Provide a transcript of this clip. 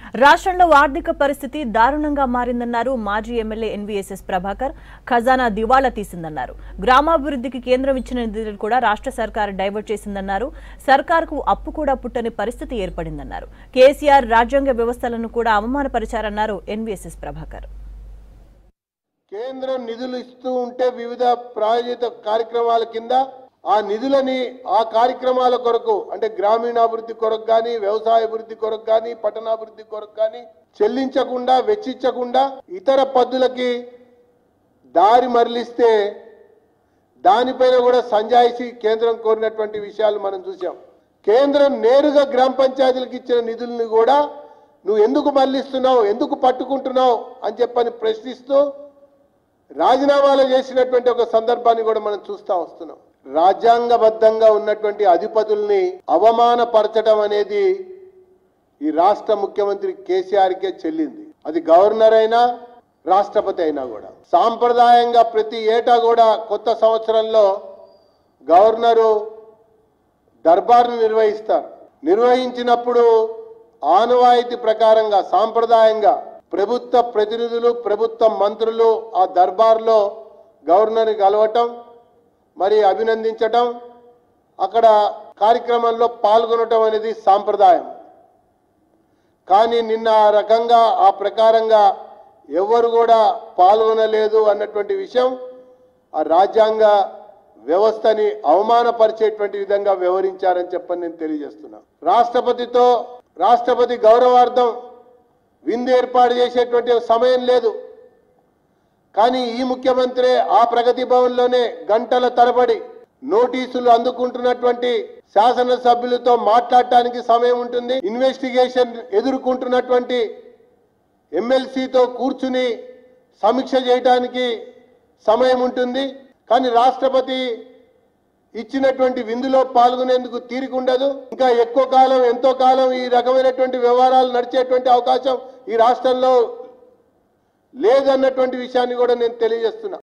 రాష్ట్రంలో ఆర్థిక పరిస్థితి దారుణంగా మారిందన్నారు మాజీ ఎమ్మెల్యే ఎన్వీఎస్ఎస్ ప్రభాకర్ ఖజానా దివాళా తీసిందన్నారు గ్రామాభివృద్ధికి కేంద్రం ఇచ్చిన నిధులు కూడా రాష్ట్ర సర్కార్ డైవర్ట్ చేసిందన్నారు సర్కార్కు అప్పు కూడా పుట్టని పరిస్థితి ఏర్పడిందన్నారు కేసీఆర్ రాజ్యాంగ వ్యవస్థలను కూడా అవమానపరిచారన్నారు ఎన్వీఎస్ఎస్ ప్రభాకర్ కేంద్రం నిధులు ఇస్తూ ఉంటే వివిధ ప్రాయోజిత కార్యక్రమాల కింద ఆ నిధులని ఆ కార్యక్రమాల కొరకు అంటే గ్రామీణాభివృద్ధి కొరకు కానీ వ్యవసాయ అభివృద్ధి కొరకు కానీ పట్టణాభివృద్ధి కొరకు కానీ చెల్లించకుండా వెచ్చించకుండా ఇతర పద్ధతులకి దారి మరలిస్తే దానిపైన కూడా సంజాయిషి కేంద్రం కోరినటువంటి విషయాలు మనం చూసాం కేంద్రం నేరుగా గ్రామ పంచాయతీలకు ఇచ్చిన నిధుల్ని కూడా నువ్వు ఎందుకు మళ్లిస్తున్నావు ఎందుకు పట్టుకుంటున్నావు అని చెప్పని ప్రశ్నిస్తూ రాజీనామాలు చేసినటువంటి ఒక సందర్భాన్ని కూడా మనం చూస్తా వస్తున్నాం రాజ్యాంగబద్ధంగా ఉన్నటువంటి అధిపతుల్ని అవమానపరచడం అనేది ఈ రాష్ట్ర ముఖ్యమంత్రి కేసీఆర్కే చెల్లింది అది గవర్నర్ అయినా రాష్ట్రపతి అయినా కూడా సాంప్రదాయంగా ప్రతి ఏటా కూడా కొత్త సంవత్సరంలో గవర్నరు దర్బార్ను నిర్వహిస్తారు నిర్వహించినప్పుడు ఆనవాయితీ ప్రకారంగా సాంప్రదాయంగా ప్రభుత్వ ప్రతినిధులు ప్రభుత్వ మంత్రులు ఆ దర్బార్లో గవర్నర్ని కలవటం మరి అభినందించటం అక్కడ కార్యక్రమంలో పాల్గొనటం అనేది సాంప్రదాయం కానీ నిన్న ఆ రకంగా ఆ ప్రకారంగా ఎవరు కూడా పాల్గొనలేదు అన్నటువంటి విషయం ఆ రాజ్యాంగ వ్యవస్థని అవమానపరిచేటువంటి విధంగా వ్యవహరించారని చెప్పని నేను తెలియజేస్తున్నా రాష్ట్రపతితో రాష్ట్రపతి గౌరవార్థం విందు ఏర్పాటు చేసేటువంటి సమయం లేదు కానీ ఈ ముఖ్యమంత్రి ఆ ప్రగతి భవన్లోనే గంటల తరబడి నోటీసులు అందుకుంటున్నటువంటి శాసనసభ్యులతో మాట్లాడటానికి సమయం ఉంటుంది ఇన్వెస్టిగేషన్ ఎదుర్కొంటున్నటువంటి ఎమ్మెల్సీతో కూర్చుని సమీక్ష చేయడానికి సమయం ఉంటుంది కానీ రాష్ట్రపతి ఇచ్చినటువంటి విందులో పాల్గొనేందుకు తీరిక ఉండదు ఇంకా ఎక్కువ కాలం ఎంతో కాలం ఈ రకమైనటువంటి వ్యవహారాలు నడిచేటువంటి అవకాశం ఈ రాష్ట్రంలో లేదన్నటువంటి విషయాన్ని కూడా నేను తెలియజేస్తున్నా